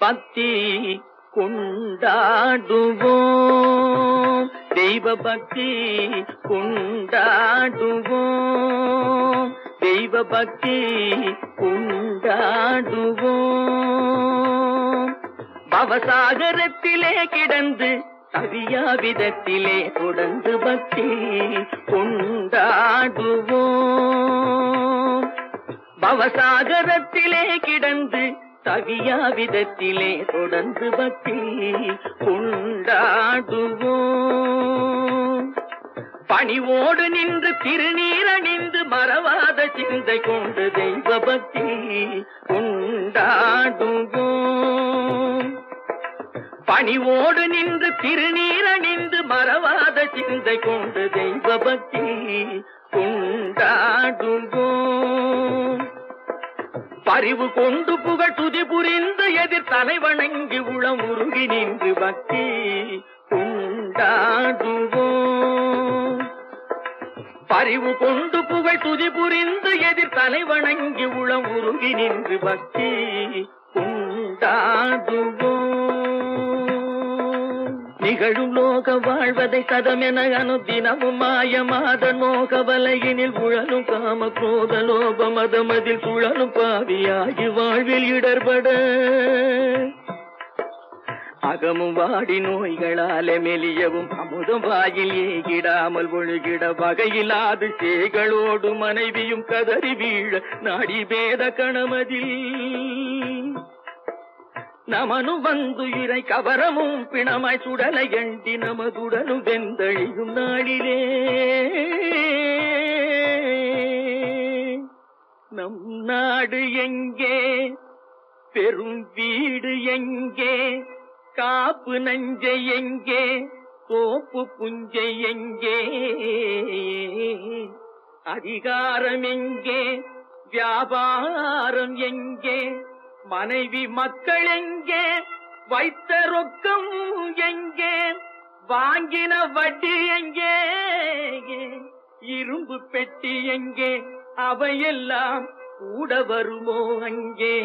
பக்தி கொண்டாடுவோம் தெய்வ பக்தி கொண்டாடுவோம் தெய்வ பக்தி கொண்டாடுவோம் பவசாகரத்திலே கிடந்து தவியா விதத்திலே தொடர்ந்து பக்தி கொண்டாடுவோம் பவசாகரத்திலே கிடந்து தவியா விதத்திலே தொடர்ந்து பக்தி கொண்டாடுவோம் பணிவோடு நின்று திருநீரணிந்து மறவாத சிந்தை கொண்டு தெய்வ பக்தி கொண்டாடுவோம் பணிவோடு நின்று திருநீரணிந்து மறவாத சிந்தை கொண்டு தெய்வ பக்தி கொண்டாடுவோம் பரிவு கொண்டு புகழ் துதி புரிந்து எதிர் தலை வணங்கி உளம் உருகி நின்று பக்தி கொண்டாடுவோம் பரிவு கொண்டு புகழ் துதி புரிந்து எதிர் தலை வணங்கி உளம் உருகி நின்று பக்தி கொண்டாடுவோம் நிகழும் லோக வாழ்வதை சதமென அனுதினமும் மாயமாத நோக வலையினில் உழலும் காம குரோத லோப மதமதில் சுழலும் பாவியாகி வாழ்வில் இடர்பட அகமும் வாடி நோய்களால மெலியவும் அமுதம் வாயில் ஏகிடாமல் ஒழுகிட வகையிலாது சேகளோடு மனைவியும் கதறி வீழ நாடி பேத கணமதில் நமனு வந்து இறை கவரமும் பிணமாய் சுடலை எண்டி நமதுடனும் வெந்தழியும் நாளிலே நம் நாடு எங்கே பெரும் வீடு எங்கே காப்பு நஞ்சை எங்கே தோப்பு புஞ்சை எங்கே அதிகாரம் எங்கே வியாபாரம் எங்கே மனைவி மக்கள் எங்கே வைத்த ரொக்கம் எங்கே வாங்கின வட்டி எங்கே இரும்பு பெட்டி எங்கே அவையெல்லாம் கூட வருமோ அங்கே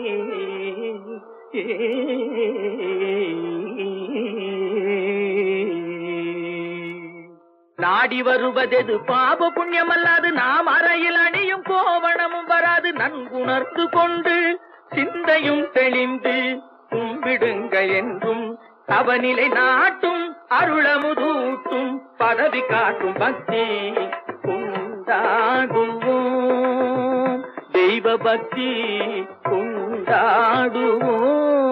நாடி வருவதெது பாப புண்ணியமல்லாது நாம் அறையில் அணியும் கோவணமும் வராது நன்குணர்ந்து கொண்டு சிந்தையும் தெளிந்து கும்பிடுங்க என்றும் அவனிலை நாட்டும் அருளமுதூட்டும் பதவி காட்டும் பக்தி கொண்டாடுவோம் தெய்வ பக்தி கொண்டாடுவோம்